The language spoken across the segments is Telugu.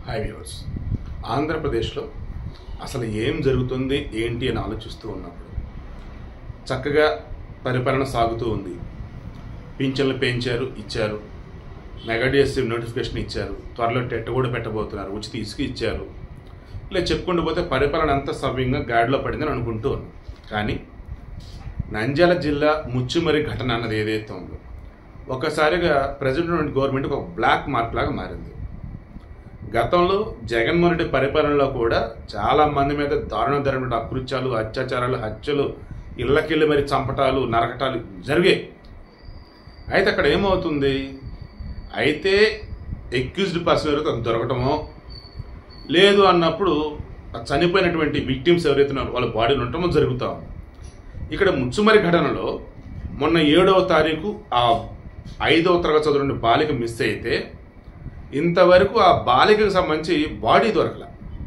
హాయ్ వ్యూవర్స్ ఆంధ్రప్రదేశ్లో అసలు ఏం జరుగుతుంది ఏంటి అని ఆలోచిస్తూ ఉన్నప్పుడు చక్కగా పరిపాలన సాగుతూ ఉంది పింఛన్లు పెంచారు ఇచ్చారు మెగాడిఎస్సీ నోటిఫికేషన్ ఇచ్చారు త్వరలో టెట్ కూడా పెట్టబోతున్నారు ఉచిత ఇసుక ఇచ్చారు ఇలా చెప్పుకుంటూ పోతే పరిపాలన అంతా సవ్యంగా గాడిలో పడిందని అనుకుంటూ ఉన్నాం కానీ నంద్యాల జిల్లా ముచ్చుమరి ఘటన అన్నది ఏదైతే ఉందో ఒకసారిగా ప్రజెంట్ గవర్నమెంట్ ఒక బ్లాక్ మార్క్ లాగా మారింది గతంలో జగన్మోహన్ రెడ్డి పరిపాలనలో కూడా చాలా మంది మీద దారుణ దారుణ అకృత్యాలు అత్యాచారాలు హత్యలు ఇళ్ళకెళ్ళి మరి చంపటాలు నరకటాలు జరిగాయి అయితే అక్కడ ఏమవుతుంది అయితే ఎక్యూజ్డ్ పర్సన్ ఎవరైతే దొరకటమో లేదు అన్నప్పుడు ఆ చనిపోయినటువంటి విక్టిమ్స్ ఎవరైతే ఉన్నారో వాళ్ళ బాడీలు ఉండటమో జరుగుతా ఉంది ఇక్కడ ముచ్చుమరి ఘటనలో మొన్న ఏడవ తారీఖు ఆ ఐదవ తరగతి చదువున్న బాలిక మిస్ అయితే ఇంతవరకు ఆ బాలికకు సంబంధించి బాడీ దొరకల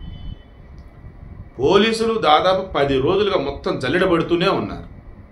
పోలీసులు దాదాపు పది రోజులుగా మొత్తం జల్లెడబడుతూనే ఉన్నారు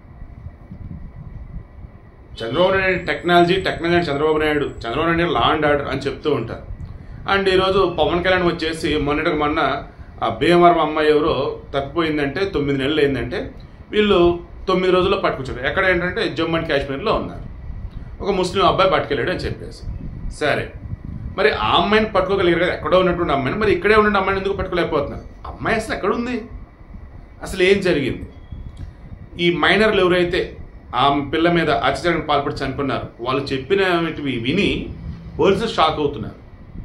Chandrababu Naidu technology technology Chandrababu Naidu Chandrababu Naidu law and order అని చెప్తూ ఉంటారు అండ్ ఈరోజు పవన్ కళ్యాణ్ వచ్చేసి మొన్నటికి మొన్న ఆ భీమవరం అమ్మాయి ఎవరో తప్పిపోయిందంటే తొమ్మిది నెలలు అయిందంటే వీళ్ళు తొమ్మిది రోజుల్లో పట్టుకొచ్చారు ఎక్కడ ఏంటంటే జమ్మూ అండ్ కాశ్మీర్లో ఉన్నారు ఒక ముస్లిం అబ్బాయి పట్టుకెళ్ళాడు అని చెప్పేసి సరే మరి ఆ అమ్మాయిని పట్టుకోగలిగారు కదా ఎక్కడో ఉన్నటువంటి అమ్మాయిని మరి ఇక్కడే ఉన్న అమ్మాయిని ఎందుకు పట్టుకోలేకపోతున్నారు అమ్మాయి అసలు ఎక్కడుంది అసలు ఏం జరిగింది ఈ మైనర్లు ఎవరైతే ఆ పిల్ల మీద అత్యాచారానికి పాల్పడి చనిపోయినారు వాళ్ళు చెప్పినవి విని పోలీసులు షాక్ అవుతున్నారు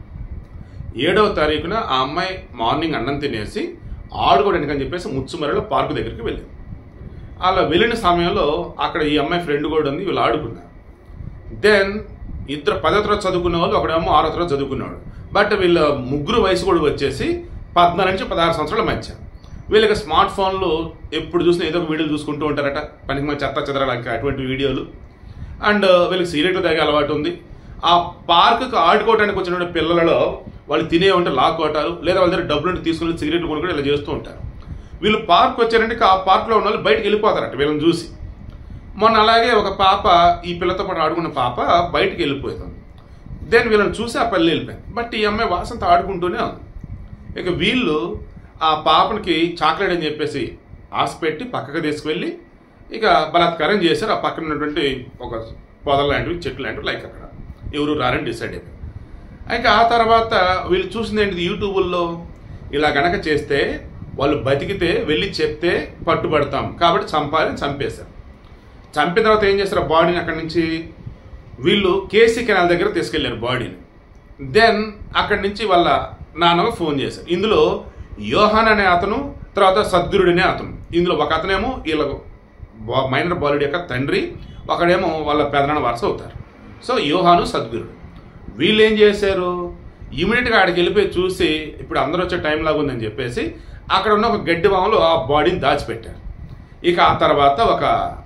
ఏడవ తారీఖున ఆ అమ్మాయి మార్నింగ్ అన్నం తినేసి ఆడుకోవడానికి అని చెప్పేసి ముచ్చుమరలో పార్కు దగ్గరికి వెళ్ళింది అలా వెళ్ళిన సమయంలో అక్కడ ఈ అమ్మాయి ఫ్రెండ్ కూడా ఉంది వీళ్ళు ఆడుకున్నారు దెన్ ఇద్దరు పదో తరగతి చదువుకున్న వాళ్ళు ఒకడేమో ఆరో తరగతి చదువుకున్నాడు బట్ వీళ్ళ ముగ్గురు వయసు కూడా వచ్చేసి పద్నాలుగు నుంచి పదహారు సంవత్సరాల మధ్య వీళ్ళకి స్మార్ట్ ఫోన్లు ఎప్పుడు చూసినా ఏదో ఒక వీడియోలు చూసుకుంటూ ఉంటారట పనికి మంచి చెత్త చెదరడానికి అటువంటి వీడియోలు అండ్ వీళ్ళకి సిగరెట్లు తాగే అలవాటు ఉంది ఆ పార్కుకు ఆడుకోవడానికి వచ్చిన పిల్లలలో వాళ్ళు తినే ఉంటే లాక్కోవటాలు లేదా వాళ్ళ దగ్గర డబ్బులు ఉంటే తీసుకుని సిగరెట్లు కొనుక్కొని ఇలా చేస్తూ ఉంటారు వీళ్ళు పార్క్ వచ్చారంటే ఆ పార్క్లో ఉన్న వాళ్ళు బయటకు వెళ్ళిపోతారట వీళ్ళని చూసి మొన్న అలాగే ఒక పాప ఈ పిల్లతో పాటు ఆడుకున్న పాప బయటికి వెళ్ళిపోతుంది దెన్ వీళ్ళని చూసి ఆ పల్లె వెళ్ళిపోయింది బట్ ఈ అమ్మాయి వాసంతో ఆడుకుంటూనే ఉంది ఇక వీళ్ళు ఆ పాపనికి చాక్లెట్ అని చెప్పేసి ఆశ పెట్టి పక్కకు తీసుకువెళ్ళి ఇక బలాత్కారం చేశారు ఆ పక్కన ఉన్నటువంటి ఒక పొదల లాంటివి చెట్లు లాంటివి లైక్ అక్కడ ఎవరు రారని డిసైడ్ అయిపోయింది ఇంకా ఆ తర్వాత వీళ్ళు చూసింది ఏంటిది యూట్యూబుల్లో ఇలా గనక చేస్తే వాళ్ళు బతికితే వెళ్ళి చెప్తే పట్టుబడతాం కాబట్టి చంపాలని చంపేశారు చంపిన తర్వాత ఏం చేస్తారు బాడీని అక్కడి నుంచి వీళ్ళు కేసీ కెనాల్ దగ్గర తీసుకెళ్లారు బాడీని దెన్ అక్కడి నుంచి వాళ్ళ నాన్నకు ఫోన్ చేశారు ఇందులో యోహాన్ అనే అతను తర్వాత సద్గురుడు అనే అతను ఇందులో ఒక అతనేమో వీళ్ళ బా- మైనర్ బాలుడి యొక్క తండ్రి ఒకడేమో వాళ్ళ పెదనాన్న వరుస అవుతారు సో యోహాను సద్గురుడు వీళ్ళు ఏం చేశారు ఇమీడియట్గా ఆడికి వెళ్ళిపోయి చూసి ఇప్పుడు అందరూ వచ్చే టైం లాగా ఉందని చెప్పేసి అక్కడ ఉన్న ఒక గడ్డి వామలో ఆ బాడీని దాచిపెట్టారు ఇక ఆ తర్వాత ఒక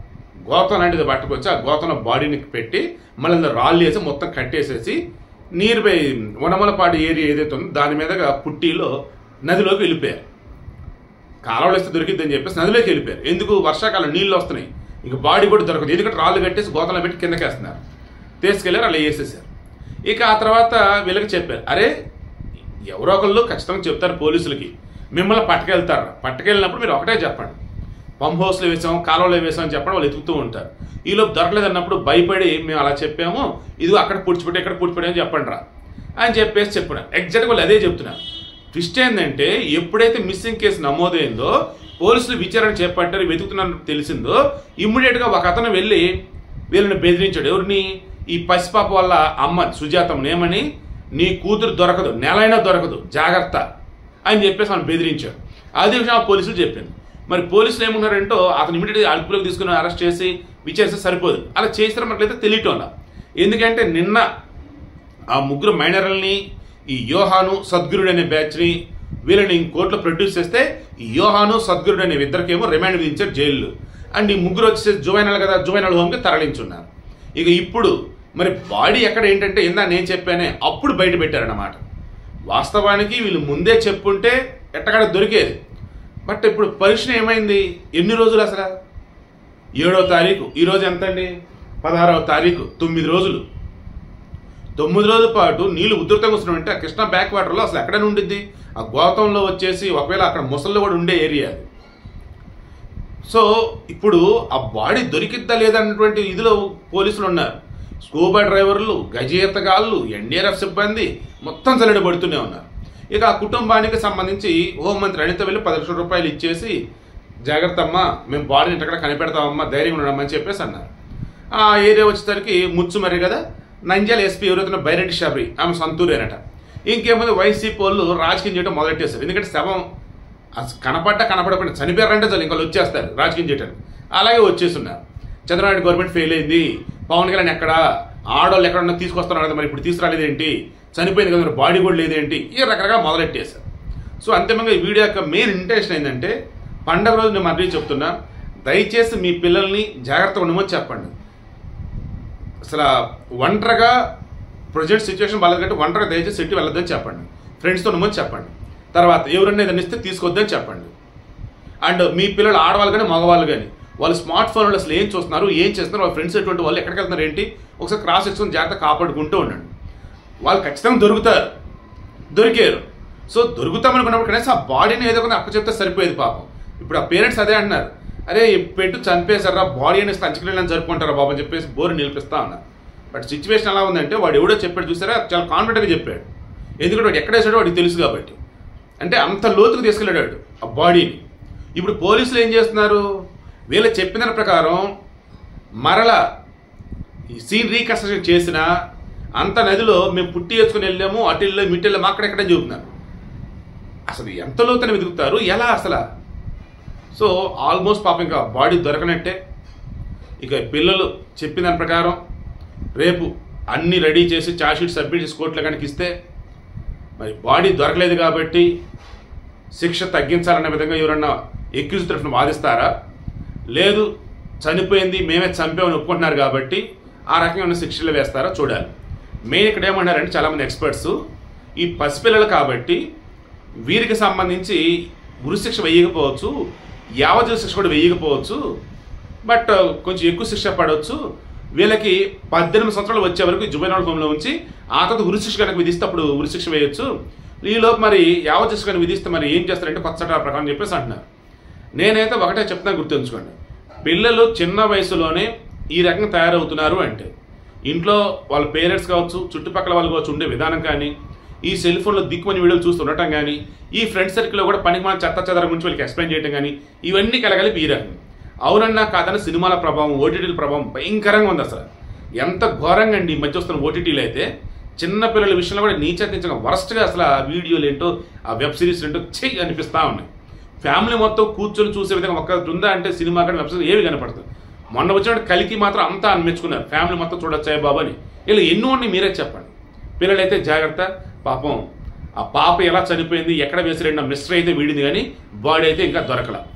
గోతం లాంటిది పట్టుకొచ్చి ఆ గోతంలో బాడీని పెట్టి మళ్ళీ అందులో రాళ్ళు వేసి మొత్తం కట్టేసేసి నియర్ బై వనమలపాడు ఏరియా ఏదైతే ఉందో దాని మీదగా పుట్టిలో నదిలోకి వెళ్ళిపోయారు కాలువలు వస్తే దొరికిద్దని చెప్పేసి నదిలోకి వెళ్ళిపోయారు ఎందుకు వర్షాకాలం నీళ్ళు వస్తున్నాయి ఇంక బాడీ కూడా దొరకదు ఎందుకంటే రాళ్ళు కట్టేసి గోతంలో పెట్టి కిందకేస్తున్నారు తీసుకెళ్లారు అలా వేసేసారు ఇక ఆ తర్వాత వీళ్ళకి చెప్పారు అరే ఎవరో ఒకళ్ళు ఖచ్చితంగా చెప్తారు పోలీసులకి మిమ్మల్ని పట్టుకెళ్తారు పట్టుకెళ్ళినప్పుడు మీరు ఒకటే చెప్పండి పంప్ హౌస్లో వేసాం కాలువలో వేసాం అని చెప్పడం వాళ్ళు ఎతుకుతూ ఉంటారు ఈలోపు దొరకలేదు అన్నప్పుడు భయపడి మేము అలా చెప్పాము ఇది అక్కడ పుడిచిపెట్టి ఇక్కడ పుడిచిపెట్టి అని చెప్పండి రా అని చెప్పేసి చెప్పినారు ఎగ్జాక్ట్గా వాళ్ళు అదే చెప్తున్నారు ట్విస్ట్ ఏంటంటే ఎప్పుడైతే మిస్సింగ్ కేసు నమోదైందో పోలీసులు విచారణ చేపట్టారు వెతుకుతున్నారని తెలిసిందో ఇమ్మీడియట్గా ఒక అతను వెళ్ళి వీళ్ళని బెదిరించాడు ఎవరిని ఈ పసిపాప వల్ల అమ్మ సుజాతమ్మని ఏమని నీ కూతురు దొరకదు నెలైనా దొరకదు జాగ్రత్త అని చెప్పేసి మనం బెదిరించాడు అదే విషయం ఆ పోలీసులు చెప్పింది మరి పోలీసులు ఏమన్నారంటో అతను ఇమీడియట్గా అదుపులోకి తీసుకుని అరెస్ట్ చేసి విచారిస్తే సరిపోదు అలా చేసిన మనకైతే తెలియటం ఎందుకంటే నిన్న ఆ ముగ్గురు మైనర్లని ఈ యోహాను సద్గురుడు అనే బ్యాచ్ని వీళ్ళని కోర్టులో ప్రొడ్యూస్ చేస్తే ఈ యోహాను సద్గురుడు అనే ఇద్దరికేమో రిమాండ్ విధించారు జైలు అండ్ ఈ ముగ్గురు వచ్చేసి జువైనల్ కదా జువైనల్ హోమ్కి తరలించున్నారు ఇక ఇప్పుడు మరి బాడీ ఎక్కడ ఏంటంటే ఇందా నేను చెప్పానే అప్పుడు బయట పెట్టారన్నమాట వాస్తవానికి వీళ్ళు ముందే చెప్పుంటే ఎట్టగడ దొరికేది బట్ ఇప్పుడు పరీక్ష ఏమైంది ఎన్ని రోజులు అసలు ఏడవ తారీఖు ఈరోజు ఎంత అండి పదహారవ తారీఖు తొమ్మిది రోజులు తొమ్మిది రోజుల పాటు నీళ్లు ఉధృతంగా వస్తున్నాయంటే ఆ కృష్ణా బ్యాక్ వాటర్లో అసలు ఎక్కడ ఉండిద్ది ఆ గోతంలో వచ్చేసి ఒకవేళ అక్కడ ముసళ్ళు కూడా ఉండే ఏరియా అది సో ఇప్పుడు ఆ బాడీ దొరికిద్దా లేదన్నటువంటి ఇదిలో పోలీసులు ఉన్నారు స్కూబా డ్రైవర్లు గజీతగాళ్ళు ఎన్డీఆర్ఎఫ్ సిబ్బంది మొత్తం చల్లడి పడుతూనే ఉన్నారు ఇక ఆ కుటుంబానికి సంబంధించి హోంమంత్రి అనిత వెళ్ళి పది లక్షల రూపాయలు ఇచ్చేసి జాగ్రత్త అమ్మా మేము బాడీని ఎక్కడ కనిపెడతామమ్మా ధైర్యం ఉండమని చెప్పేసి అన్నారు ఆ ఏరియా వచ్చేసరికి ముచ్చు మరి కదా నంద్యాల ఎస్పీ ఎవరైతే బైరెడ్డి షాబరి ఆమె సొంతూరేనట ఇంకేముంది వైసీపీ వాళ్ళు రాజకీయం చేయడం మొదలెట్టేశారు ఎందుకంటే శవం అసలు కనపడ్డా కనపడకుండా చనిపోయారంటే చాలు ఇంకా వచ్చేస్తారు రాజకీయం చేయడానికి అలాగే వచ్చేస్తున్నారు చంద్రబాబు నాయుడు గవర్నమెంట్ ఫెయిల్ అయింది పవన్ కళ్యాణ్ ఎక్కడ ఆడవాళ్ళు ఎక్కడ ఉన్నా తీసుకొస్తున్నారు కదా మరి ఇప్పుడు తీసుకురాలేదు ఏంటి చనిపోయింది కదా మరి బాడీ కూడా లేదేంటి ఈ రకరకాల మొదలెట్టేశారు సో అంతిమంగా ఈ వీడియో యొక్క మెయిన్ ఇంటెన్షన్ ఏంటంటే పండగ రోజు నేను మళ్ళీ చెప్తున్నా దయచేసి మీ పిల్లల్ని జాగ్రత్తగా ఉండమని చెప్పండి అసలు ఒంటరిగా ప్రజెంట్ సిచ్యువేషన్ బాగాలేదు కాబట్టి ఒంటరిగా దయచేసి సిటీ వెళ్ళొద్దని చెప్పండి ఫ్రెండ్స్తో ఉండమని చెప్పండి తర్వాత ఎవరన్నా ఏదైనా ఇస్తే తీసుకొద్దని చెప్పండి అండ్ మీ పిల్లలు ఆడవాళ్ళు కానీ మగవాళ్ళు కానీ వాళ్ళు స్మార్ట్ ఫోన్లో అసలు ఏం చూస్తున్నారు ఏం చేస్తున్నారు వాళ్ళ ఫ్రెండ్స్ ఎటువంటి వాళ్ళు ఎక్కడికి వెళ్తున్నారు ఏంటి ఒకసారి క్రాస్ సెక్షన్ జాగ్రత్త కాపాడుకుంటూ ఉండండి వాళ్ళు ఖచ్చితంగా దొరుకుతారు దొరికారు సో దొరుకుతామనుకున్నప్పుడు కనీసం ఆ బాడీని ఏదో కొంత అప్పచెప్తే సరిపోయేది పాపం ఇప్పుడు ఆ పేరెంట్స్ అదే అంటున్నారు అరే ఈ పెట్టు చంపేశారా బాడీ అనేసి అంచుకెళ్ళని జరుపుకుంటారా బాబు అని చెప్పేసి బోరు నిలిపిస్తా ఉన్నారు బట్ సిచ్యువేషన్ ఎలా ఉందంటే వాడు ఎవడో చెప్పాడు చూసారా చాలా కాన్ఫిడెంట్గా చెప్పాడు ఎందుకంటే వాడు ఎక్కడ వేసాడో వాడికి తెలుసు కాబట్టి అంటే అంత లోతుకు తీసుకెళ్ళాడు ఆ బాడీని ఇప్పుడు పోలీసులు ఏం చేస్తున్నారు వీళ్ళు చెప్పిన దాని ప్రకారం మరల ఈ సీన్ రీకన్స్ట్రక్షన్ చేసిన అంత నదిలో మేము పుట్టి వేసుకుని వెళ్ళాము అటు వెళ్ళాము ఇటు వెళ్ళాము అక్కడెక్కడ చెబుతున్నారు అసలు ఎంత లోతున వెతుకుతారు ఎలా అసలు సో ఆల్మోస్ట్ పాపం ఇంకా బాడీ దొరకనట్టే ఇక పిల్లలు చెప్పిన దాని ప్రకారం రేపు అన్ని రెడీ చేసి చార్జ్షీట్ సబ్మిట్ చేసి కోర్టులో కనుక ఇస్తే మరి బాడీ దొరకలేదు కాబట్టి శిక్ష తగ్గించాలనే విధంగా ఎవరన్నా ఎక్యూజ్ తరఫున వాదిస్తారా లేదు చనిపోయింది మేమే చంపామని ఒప్పుకుంటున్నారు కాబట్టి ఆ రకమైన శిక్షలు వేస్తారా చూడాలి మెయిన్ ఇక్కడ ఏమన్నారంటే చాలామంది ఎక్స్పర్ట్స్ ఈ పసిపిల్లలు కాబట్టి వీరికి సంబంధించి ఉరిశిక్ష వేయకపోవచ్చు యావజ్జీవ శిక్ష కూడా వేయకపోవచ్చు బట్ కొంచెం ఎక్కువ శిక్ష పడవచ్చు వీళ్ళకి పద్దెనిమిది సంవత్సరాలు వచ్చే వరకు జుబైనాల్ హోమ్లో ఉంచి ఆ తర్వాత ఉరిశిక్ష కనుక విధిస్తే అప్పుడు ఉరిశిక్ష వేయొచ్చు ఈలోపు మరి యావజ్జీవ శిక్ష కనుక విధిస్తే మరి ఏం చేస్తారంటే కొత్త చట్టాల ప్రకారం చెప్పేసి అంటున్నారు నేనైతే ఒకటే చెప్తాను గుర్తుంచుకోండి పిల్లలు చిన్న వయసులోనే ఈ రకంగా తయారవుతున్నారు అంటే ఇంట్లో వాళ్ళ పేరెంట్స్ కావచ్చు చుట్టుపక్కల వాళ్ళు కావచ్చు ఉండే విధానం కానీ ఈ సెల్ ఫోన్లో దిక్కుమని వీడియోలు చూస్తూ ఉండటం కానీ ఈ ఫ్రెండ్ సర్కిల్లో కూడా పనికి మన చెత్త చెదర గురించి వాళ్ళకి ఎక్స్ప్లెయిన్ చేయడం కానీ ఇవన్నీ కలగలిపి ఈ రకం అవునన్నా కాదన్న సినిమాల ప్రభావం ఓటీటీల ప్రభావం భయంకరంగా ఉంది అసలు ఎంత ఘోరంగా అండి ఈ మధ్య వస్తున్న ఓటీటీలు అయితే చిన్న పిల్లల విషయంలో కూడా నీచంగా వరస్ట్గా అసలు ఆ వీడియోలు ఏంటో ఆ వెబ్ సిరీస్ ఏంటో చెయ్యి అనిపిస్తూ ఉన్నాయి ఫ్యామిలీ మొత్తం కూర్చొని చూసే విధంగా ఒక్క ఉందా అంటే సినిమా కానీ వెబ్ సిరీస్ ఏవి కనపడుతుంది మొన్న వచ్చిన కలికి మాత్రం అంతా అనిపించుకున్నారు ఫ్యామిలీ మొత్తం చూడొచ్చాయి బాబు అని ఇలా ఎన్నో ఉన్నాయి మీరే చెప్పండి పిల్లలైతే జాగ్రత్త పాపం ఆ పాప ఎలా చనిపోయింది ఎక్కడ వేసిరెండు మిస్టర్ అయితే వీడింది కానీ బాడీ అయితే ఇంకా దొరకల